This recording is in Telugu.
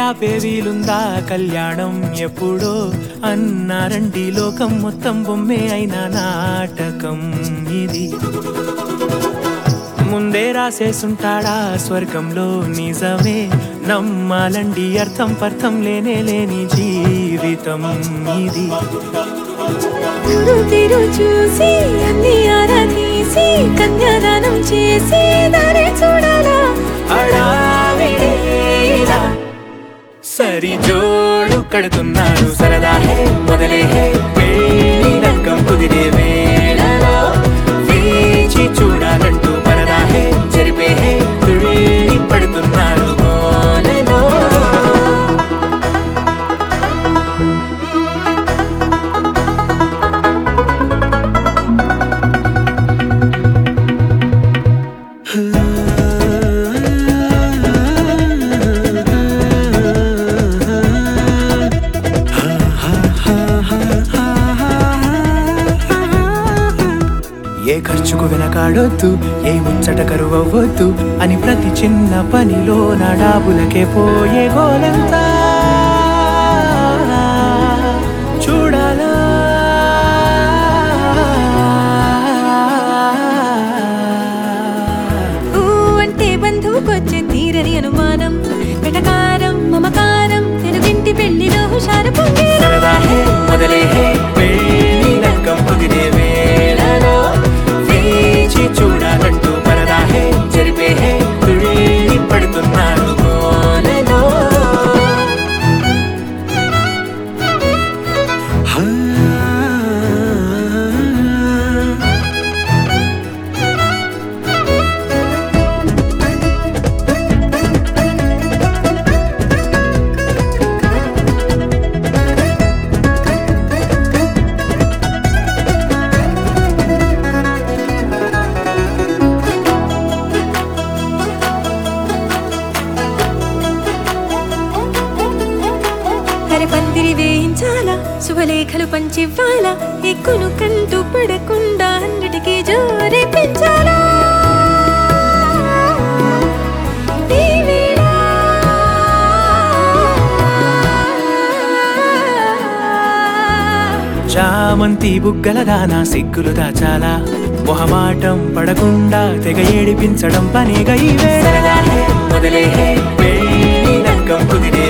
ఆపే వీలుందా కళ్యాణం ఎప్పుడో అన్నారండి లోకం మొత్తం బొమ్మే అయిన నాటకం ఇది ముందే రాసేసుంటాడా స్వర్గంలో నిజమే నమ్మాలండి అర్థం పర్థం లేనే లేని జీవితం ఇది గురు తీరు చూసి అన్ని ఆరా తీసి కన్యాదానం చేసి దారి చూడాలా హడావిడిలా సరి జోడు కడుతున్నారు సరదా హే మొదలే హే పెళ్లి రంగం కుదిరే వేళలో వేచి చూడాలంటూ పరదా హే జరిపే హే తుళ్ళి పడుతున్నారు గోలలో ఏ ఖర్చుకు వెనకాడొద్దు ఏ ముచ్చట కరువవ్వద్దు అని ప్రతి చిన్న పనిలో నా డాబులకే పోయే గోలంతా చూడాలా ఊ అంటే బంధువుకొచ్చే తీరని అనుమానం వెటకారం మమకారం తెలుగింటి పెళ్లిలో హుషారు పొంగే సరదా హే మొదలే హే పెళ్లి రంగం కుదిరే వేళలో వేచి చూడాలంటూ పరదా హే జరిపే హే తుళ్ళి పడుతున్నారు గోలలో హరి పందిరి వేయించాలా శుభలేఖలు పంచివ్వాలా ఎక్కును కంటూ పడకుండా అన్నిటికీ జోరే పెంచాలా ఈ వేళ చామంతి బుగ్గల దానా సిగ్గులు దాచాలా మొహమాటం పడకుండా తెగ ఏడిపించడం పనిగా ఈ వేళ మొదలే హే పెళ్లి రంగం కుదిరే